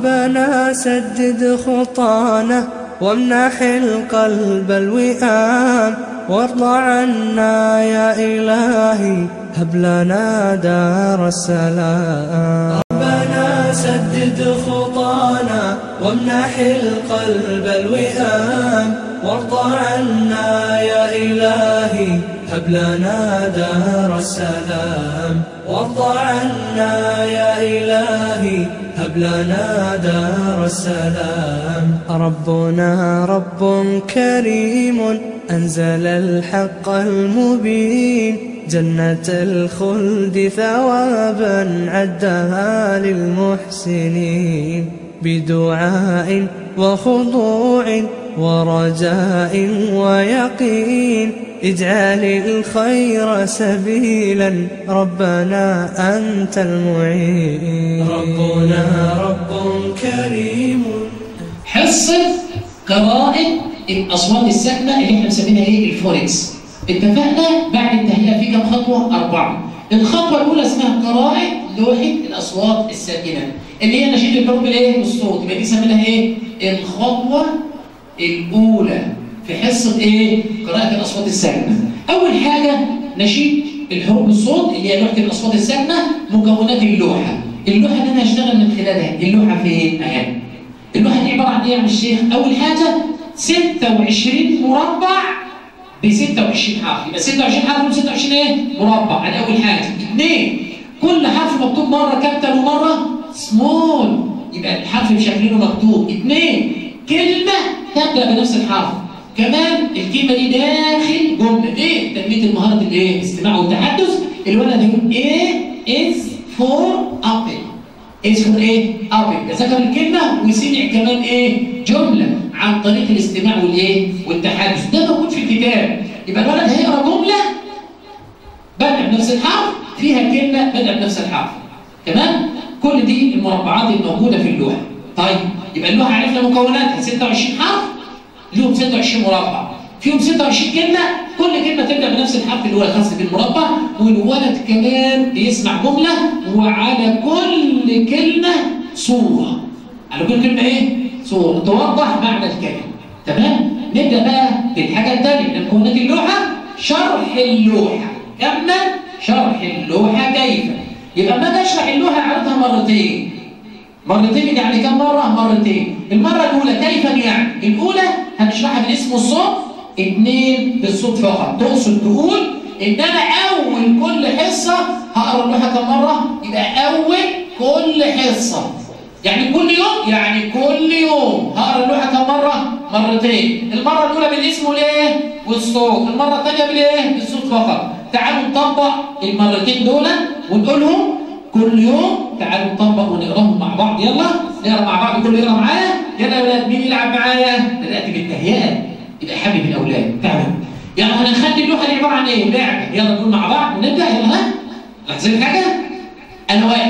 ربنا سدد خطانا وامنح القلب الوئام وارض عنا يا إلهي هب لنا دار السلام ربنا سدد خطانا وامنح القلب الوئام وارض عنا يا إلهي هب لنا دار السلام وارض عنا يا إلهي هب لنا دار السلام ربنا رب كريم أنزل الحق المبين جنة الخلد ثوابا عدها للمحسنين بدعاء وخضوع ورجاء ويقين اجعل الخير سبيلا ربنا أنت المعين ربنا رب كريم حصة قراءة الأصوات الساكنة اللي احنا مسمينها ايه؟ الفونكس. اتفقنا بعد التهيئة في كم خطوة؟ أربعة. الخطوة الأولى اسمها قراءة لوحة الأصوات الساكنة اللي هي نشيد الحروف بالايه؟ بالصوت، يبقى دي سميناها ايه؟ الخطوة الأولى في حصة ايه؟ قراءة الأصوات الساكنة. أول حاجة نشيد الحروف بالصوت اللي هي لوحة الأصوات الساكنة مكونات اللوحة. اللوحة اللي أنا هشتغل من خلالها، اللوحة فين؟ أهي. اللوحة دي عبارة عن إيه يا عم الشيخ؟ أول حاجة 26 مربع ب 26 حرف، يبقى 26 حرف ب 26 إيه؟ مربع، أدي أول حاجة. اثنين كل حرف مكتوب مرة كابيتال ومرة سمول، يبقى الحرف بشكله مكتوب. اثنين كلمة تبدأ بنفس الحرف. كمان الكلمة دي داخل جملة، إيه؟ تنمية المهارة الإيه؟ الاستماع والتحدث، الولد يقول إيه is for apple. اسمه ايه؟ ابل ذكر الكلمه وسمع كمان ايه؟ جمله عن طريق الاستماع والايه؟ والتحدث ده موجود في الكتاب يبقى الولد هيقرا جمله بدأ بنفس الحرف فيها كلمه بدأ بنفس الحرف تمام؟ كل دي المربعات الموجوده في اللوحه طيب يبقى اللوحه عرفنا مكوناتها 26 حرف لهم 26 مربع فيهم 26 كلمه كل كلمه تبدا بنفس الحرف اللي هو الخاص بالمربع والولد كمان بيسمع جمله وعلى كل كلمه صوره على كل كلمه ايه؟ صوره توضح معنى الكلمه تمام؟ نبدا بقى بالحاجه الثانيه من مكونات اللوحه شرح اللوحه اما شرح اللوحه كيف؟ يبقى ما اشرح اللوحه عرضها مرتين مرتين يعني كم مرة؟ مرتين. المرة الأولى كيف يعني؟ الأولى هنشرحها بالاسم والصوت، اثنين بالصوت فقط. تقصد تقول إن أنا أول كل حصة هقرا اللوحة كم مرة؟ يبقى أول كل حصة. يعني كل يوم؟ يعني كل يوم هقرا اللوحة كم مرة؟ مرتين. المرة الأولى بالاسم والإيه؟ والصوت. المرة الثانية بالإيه؟ بالصوت فقط. تعالوا نطبق المرتين دول ونقولهم كل يوم تعالوا نطبق ونقراهم مع بعض يلا نقرا مع بعض كله يقرا معايا يلا يا ولاد مين يلعب معايا؟ بدات بالتهيئه يبقى حبيب الاولاد تعالوا يلا هنخلي اللوحه دي عباره عن ايه؟ لعبه يلا نقول مع بعض ونبدا يلا ها لاحظين حاجه؟ انا واقف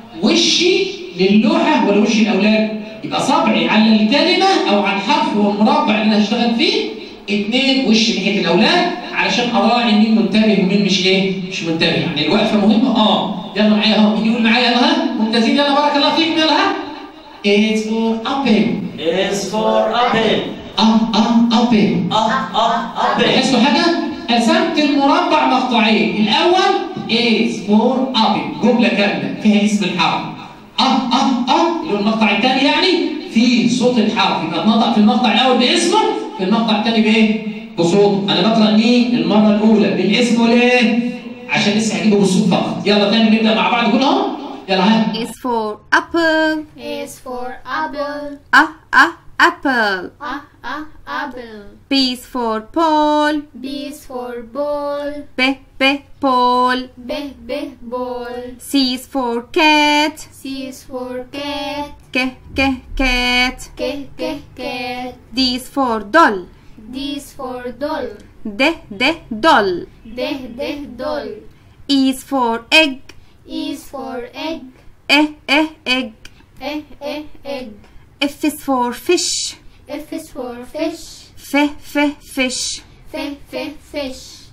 وشي للوحه ولا وش الاولاد؟ يبقى صبعي على الكلمه او على الحرف والمربع اللي انا هشتغل فيه اثنين وش ناحيه الاولاد علشان اراعي مين منتبه ومين مش ايه؟ مش منتبه يعني الوقفه مهمه اه يلا معايا اهو مين يقول معايا يلا ها ممتازين يلا بارك الله فيكم يلا ها It's for apple is for apple. اه اه apple Up, up, apple. لاحظتوا حاجه؟ قسمت المربع مقطعين الاول is for apple جمله كامله فيها اسم الحرف اه اه اه اللي هو المقطع الثاني يعني فيه صوت الحرف يبقى اتنطق في المقطع الاول باسمه في المقطع الثاني بايه؟ بصوت انا بقرا مين المره الاولى بالاسم والايه؟ عشان لسه هجيبه بالصوت فقط يلا تاني نبدا مع بعض كلهم يلا ها is for apple. is for apple. Ah, ah, apple. Ah, ah, apple. B is for Paul. B is for ball. B, B, Paul. B, B, ball. C is for cat. C is for cat. K, K, cat. K, K, cat. D is for doll. D is for doll. D, D, doll. D, D, doll. E is for egg. E is for egg. E, E, egg. E, E, egg. F is for fish. F is for fish. F, F, fish. F, F, fish.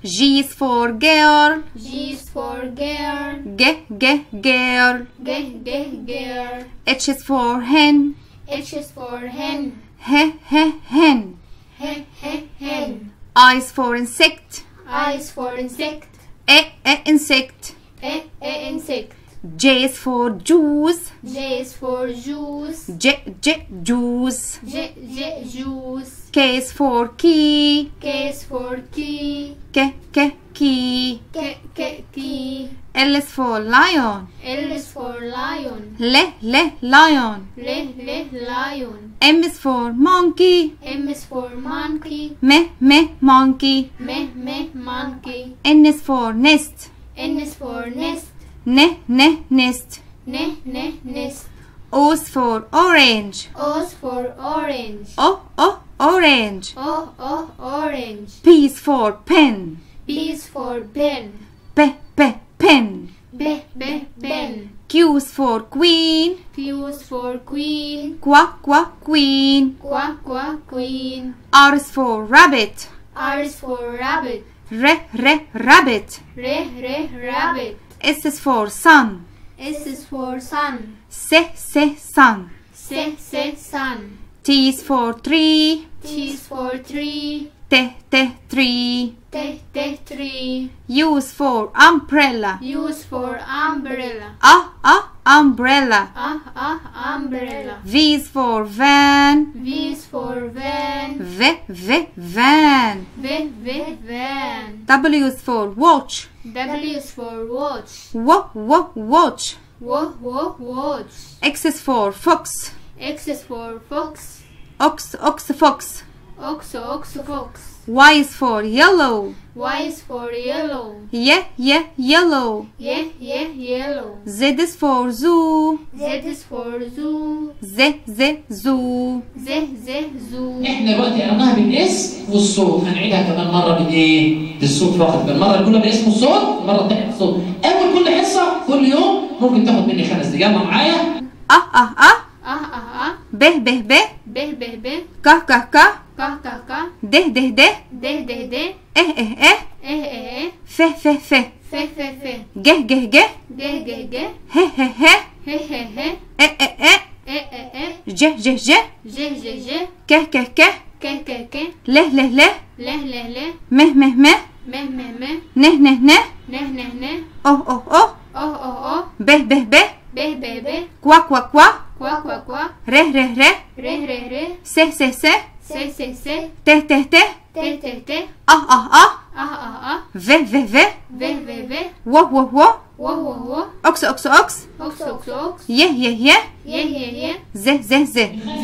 G is for girl. G is for girl. G, G, girl. G, G, girl. H is for hen. H is for hen. H, H, hen. H, H, hen. I is for insect. I is for insect. E, E, insect. A, A, insect. J is for juice. J is for juice. J, J, juice. J, J, juice. K is for key. K is for key. K, K, key. K, K, key. L is for lion. L is for lion. L, L, lion. L, L, lion. M is for monkey. M is for monkey. M, M, monkey. M, M, monkey. N is for nest. N is for nest. N, N, nest. N, N, nest. O is for orange. O is for orange. O, O, orange. O, O, orange. P is for pen. P is for pen. P, P, pen. B, B, pen. Q is for queen. Q is for queen. Qu, Qu, queen. Qua, qua, queen. R is for rabbit. R is for rabbit. R, R, rabbit. Re, re, rabbit. S is for sun. S is for sun. S, S, sun. Se, se, sun. T is for tree. T is for tree. T, T, tree. T, T, tree. U is for umbrella. U is for umbrella. A, A, umbrella. Ah, ah, umbrella. V is for van. V is for van. V, V, van. V, V, van. W is for watch. W is for watch. W, W, watch. W, W, watch. X is for fox. X is for fox. Ox, ox, fox. Ox, ox, fox. Y is for yellow. Y is for yellow. Yeah, yeah, yellow. Yeah, yeah, yellow. Z is for zoo. Z is for zoo. Z, Z, zoo. Z, Z, zoo. احنا دلوقتي قرناها بالاس والصوت هنعيدها كمان مره بالايه؟ بالصوت فقط المره الاولى بالاسم والصوت المره الثانيه بالصوت اول كل حصه كل يوم ممكن تاخد مني خمس دقايق يلا معايا أ, أ, أ. Ah, ah, ah. ب, ب, ب. B, B, B. ك, ك, ك. Ka, ka, ka. د, د, د. D, D, D. اه, اه, اه. Eh, eh, eh. ف, ف, ف. Fe, fe, fe. ج, ج, ج. G, G, G. ه, ه, ه. He, he, he. ا, ا, ا. Eh, eh, eh. ج, ج, ج. J, J, J. ك, ك, ك. Ke, ke, ke. ل, ل, ل. Leh, leh, leh. م, م, م. Meh, meh, meh. ن, ن, ن. Neh, neh, neh. أو أو أو Oh, oh, oh. ب ب ب Be, be, be. كوا كوا كوا Kwa, kwa, kwa. ر ر ر Re, re, re. س س س Se, se, se. ت ت ت Te, te, te. أ أ أ Ah, ah, ah. ف ف ف Ve, ve, ve. و و و Wo, wo, wo. أكس أكس أكس Ox, ox, ox. ي ي ي Ye, ye, ye. ز ز ز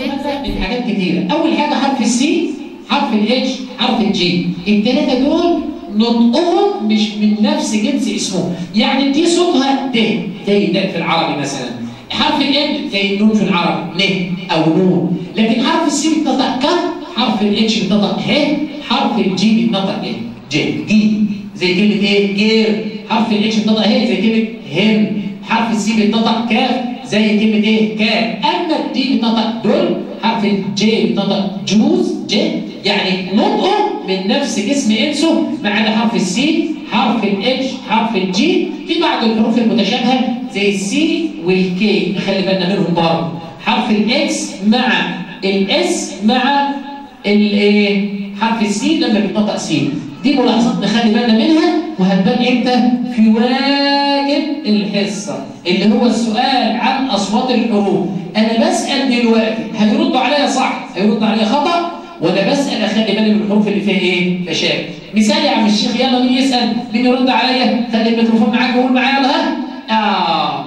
من حاجات كتيره اول حاجه حرف السي حرف الاتش حرف الجي الثلاثه دول نطقهم مش من نفس جنس اسمهم يعني دي صوتها د زي ده في العربي مثلا حرف الام زي النون في العربي ن او نون لكن حرف السي بيتنطق ك حرف الاتش بيتنطق ه حرف الجي بيتنطق ايه ج جي زي كلمه ايه جير حرف الاتش بيتنطق ه زي كلمه هن حرف السي بيتنطق كاف زي كلمه ايه كاف اما الدي بيتنطق دول حرف الجي بيتنطق جوز ج يعني نطقه من نفس جسم انسه ما عدا حرف السي حرف الاتش حرف الجي في بعض الحروف المتشابهه زي السي والكي نخلي بالنا منهم برضه حرف الاكس مع الاس مع الايه حرف السي لما بيتنطق سي دي ملاحظات نخلي بالنا منها وهتبان امتى في واجب الحصه اللي هو السؤال عن اصوات الحروف انا بسال دلوقتي هيردوا عليا صح هيردوا عليا خطا وانا بسال اخلي بالي من الحروف اللي فيها ايه تشابه مثال يا عم الشيخ يلا مين يسال مين يرد عليا خلي الميكروفون معاك وقول معايا يلا ها اه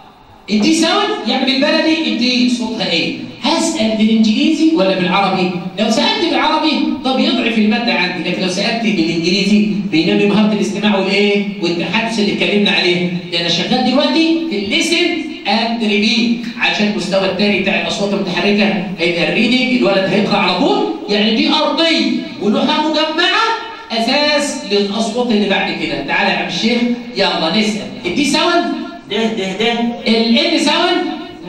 الدي ساوند يعني بالبلدي الدي صوتها ايه؟ هسال بالانجليزي ولا بالعربي؟ لو سالت بالعربي طب يضعف الماده عندي، لكن لو سالت بالانجليزي بينمي مهاره الاستماع والايه؟ والتحدث اللي اتكلمنا عليه، ده انا شغال دلوقتي في الليسن اند ريبيت عشان المستوى الثاني بتاع الاصوات المتحركه هيبقى الريدنج الولد هيقرا على طول، يعني دي ارضيه ولوحه مجمعه اساس للاصوات اللي بعد كده، تعالى يا عم الشيخ يلا نسال، الدي ساوند ده ده ده الان ساوند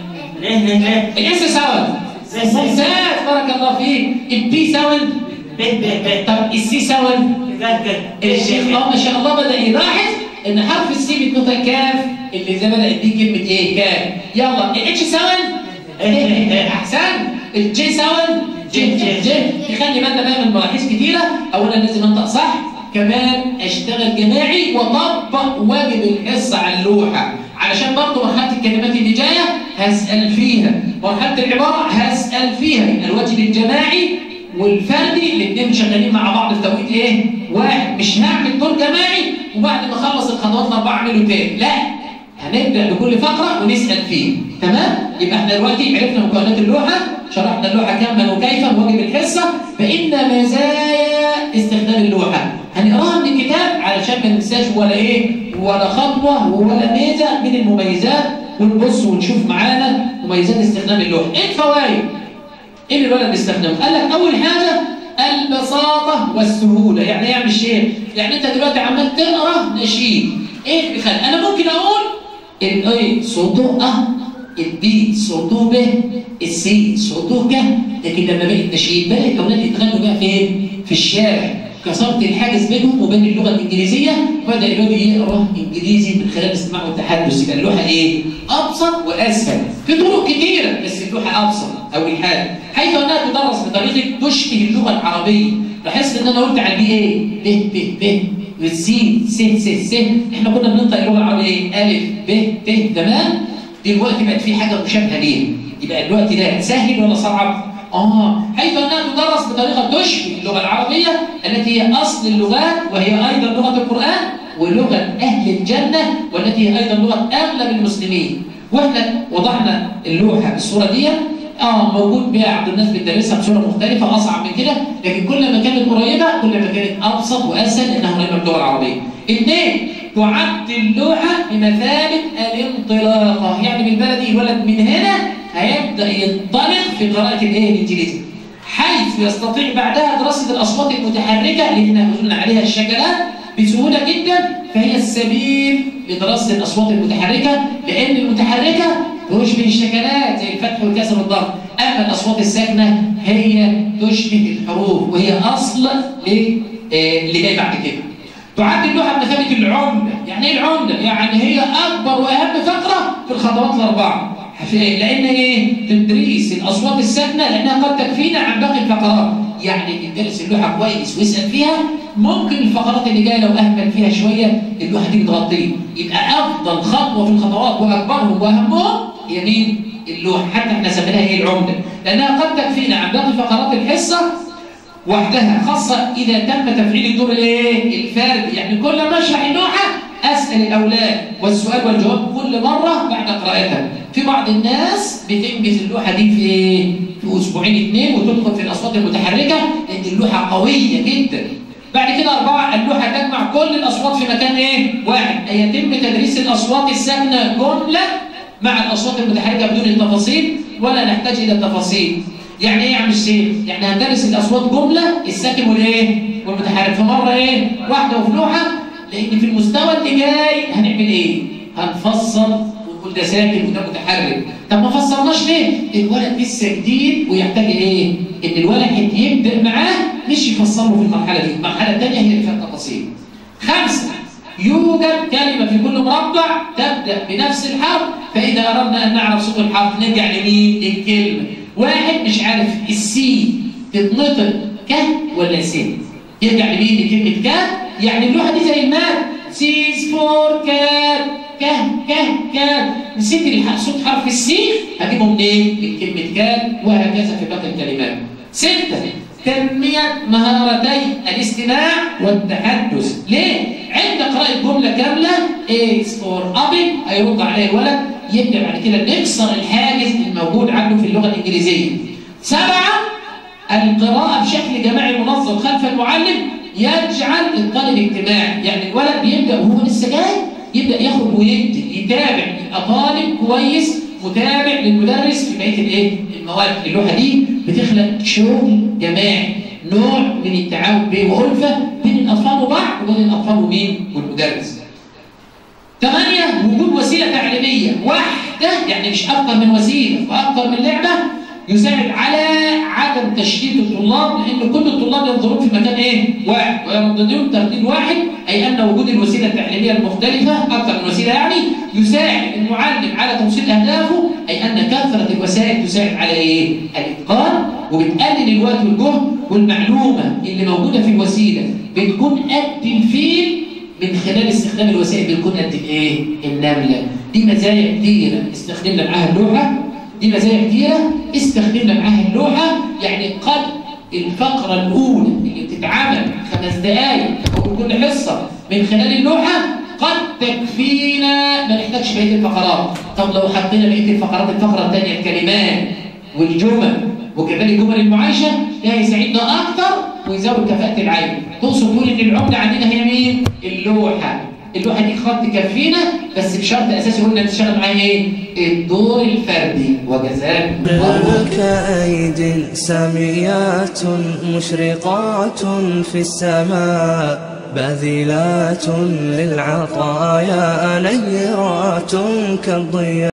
نه نه نه الاس ساوند زي زي ممتاز بارك الله فيك البي ساوند ب ب ب طب السي ساوند جه الشيخ جه اه ما شاء الله بدا يلاحظ ان حرف السي بيتنطق كاف اللي زي بدات بيه كلمه ايه كاف يلا الاتش ساوند احسن الجي ساوند جي جي جي يخلي بالنا بقى من مراحيز كتيره اولا لازم انطق صح كمان اشتغل جماعي واطبق واجب الحصه على اللوحه علشان برضه مرحله الكلمات اللي جايه هسال فيها مرحله العباره هسال فيها يبقى الواجب الجماعي والفردي الاثنين شغالين مع بعض في توقيت ايه؟ واحد مش هعمل دور جماعي وبعد ما اخلص الخطوات الاربعه اعمله تاني، لا هنبدا بكل فقره ونسال فيه، تمام؟ يبقى احنا دلوقتي عرفنا مكونات اللوحه، شرحنا اللوحه كما وكيف واجب الحصه، فان مزايا استخدام اللوحه، هنقراها من الكتاب علشان ما ننساش ولا ايه؟ ولا خطوه ولا ميزه من المميزات ونبص ونشوف معانا مميزات استخدام اللوحه، ايه الفوائد؟ ايه اللي الولد بيستخدمه؟ قال لك اول حاجه البساطه والسهوله، يعني ايه يا عم الشيخ؟ يعني انت دلوقتي عمال تقرا نشيد، ايه اللي بيخلي؟ انا ممكن اقول الاي صوته اه البي صوته ب السي صوته ك لكن لما بقى النشيد بقى الاولاد يتغنوا بقى فين؟ في الشارع كسرت الحاجز بينهم وبين اللغه الانجليزيه وبدا الولد يقرا انجليزي من خلال الاستماع والتحدث يبقى اللوحه ايه؟ ابسط واسهل في طرق كتيره بس اللوحه ابسط اول حاجه حيث انها تدرس بطريقه تشبه اللغه العربيه لاحظت ان انا قلت على البي ايه؟ ب ب ب والسين س س س احنا كنا بننطق اللغه العربيه ايه؟ الف ب ت تمام؟ دلوقتي بقت في حاجه مشابهه ليه؟ يبقى الوقت ده سهل ولا صعب؟ اه حيث انها تدرس بطريقه تشبه اللغه العربيه التي هي اصل اللغات وهي ايضا لغه القران ولغه اهل الجنه والتي هي ايضا لغه اغلب المسلمين واحنا وضعنا اللوحه بالصوره دي اه موجود بعض الناس بتدرسها بصوره مختلفه اصعب من كده لكن كل ما كانت قريبه كل ما كانت ابسط واسهل انها قريبه من اللغه العربيه. اثنين تعد اللوحه بمثابه الانطلاقه يعني بالبلدي الولد من هنا هيبدا ينطلق في قراءه الايه الانجليزي حيث يستطيع بعدها دراسه الاصوات المتحركه اللي احنا قلنا عليها الشكلات بسهوله جدا فهي السبيل لدراسه الاصوات المتحركه لان المتحركه تشبه الشكلات زي الفتح والكسر والضغط اما الاصوات الساكنه هي تشبه الحروف وهي اصل ل- آه، اللي جاي بعد كده تعد اللوحه بمثابه العمده يعني ايه العمده يعني هي اكبر واهم فقره في الخطوات الاربعه لان ايه تدريس الاصوات الساكنه لانها قد تكفينا عن باقي الفقرات يعني اللي درس اللوحه كويس ويسال فيها ممكن الفقرات اللي جايه لو اهمل فيها شويه اللوحه دي بتغطيه يبقى افضل خطوه في الخطوات واكبرهم واهمهم هي مين؟ اللوحه حتى احنا سميناها ايه العمده لانها قد تكفينا عن باقي فقرات الحصه وحدها خاصة إذا تم تفعيل دور الإيه؟ الفرد يعني كل ما أشرح اللوحة أسأل الأولاد والسؤال والجواب كل مرة بعد قراءتها في بعض الناس بتنجز اللوحة دي في إيه؟ في أسبوعين اثنين وتدخل في الأصوات المتحركة لأن اللوحة قوية جدا بعد كده أربعة اللوحة تجمع كل الأصوات في مكان إيه؟ واحد أي يتم تدريس الأصوات الساكنة جملة مع الأصوات المتحركة بدون التفاصيل ولا نحتاج إلى التفاصيل يعني ايه يا عم الشيخ؟ يعني هندرس الاصوات جمله الساكن والايه؟ والمتحرك في مره ايه؟ واحده وفي لوحه لان في المستوى اللي جاي هنعمل ايه؟ هنفصل ونقول ده ساكن وده متحرك طب ما فصلناش ليه؟ الولد لسه جديد ويحتاج ايه؟ ان الولد يبدا معاه مش يفصله في المرحله دي، المرحله الثانيه هي اللي فيها التفاصيل. خمسه يوجد كلمة في كل مربع تبدأ بنفس الحرف فإذا أردنا أن نعرف صوت الحرف نرجع لمين؟ للكلمة واحد مش عارف السي تتنطق ك ولا س يرجع لمين لكلمة ك يعني اللوحة دي زي الماب سيز فور كات ك ك ك نسيت الح- صوت حرف السي هجيبه منين؟ من كلمة كات وهكذا في باقي الكلمات ستة تنمية مهارتي الاستماع والتحدث ليه؟ عند قراءة جملة كاملة اكس اور ابي هيرد عليه الولد يبدأ بعد كده نكسر الحاجز الموجود عنده في اللغة الإنجليزية سبعة القراءة بشكل جماعي منظم خلف المعلم يجعل الطالب اجتماعي يعني الولد بيبدأ وهو لسه جاي يبدأ ياخد ويدي يتابع يبقى طالب كويس متابع للمدرس في بقية الايه؟ المواد اللوحة دي بتخلق شغل جماعي نوع من التعاون بين وألفة بين الأطفال وبعض وبين الأطفال ومين؟ والمدرس ثمانية وجود وسيلة تعليمية واحدة يعني مش أكثر من وسيلة وأكثر من لعبة يساعد على عدم تشتيت الطلاب لان كل الطلاب ينظرون في مكان ايه؟ واحد ويرددون ترديد واحد اي ان وجود الوسيله التعليميه المختلفه اكثر من وسيله يعني يساعد المعلم على توصيل اهدافه اي ان كثره الوسائل تساعد على ايه؟ الاتقان وبتقلل الوقت والجهد والمعلومه اللي موجوده في الوسيله بتكون قد الفيل من خلال استخدام الوسائل بتكون قد الايه؟ النمله دي مزايا كتيره استخدمنا معاها اللوحه دي مزايا كتيرة استخدمنا معاها اللوحة يعني قد الفقرة الأولى اللي بتتعمل خمس دقايق أو كل حصة من خلال اللوحة قد تكفينا ما نحتاجش بقية الفقرات طب لو حطينا بقية الفقرات الفقرة الثانية الكلمات والجمل وكذلك جمل المعايشة ده هيساعدنا أكتر ويزود كفاءة العين تقصد تقول إن العملة عندنا هي مين؟ اللوحة اللوحة دي خط تكفينا بس بشرط أساسي قلنا نشتغل معاها إيه؟ الدور الفردي وجزاك الله لك أيد ساميات مشرقات في السماء باذلات للعطايا نيرات كالضياء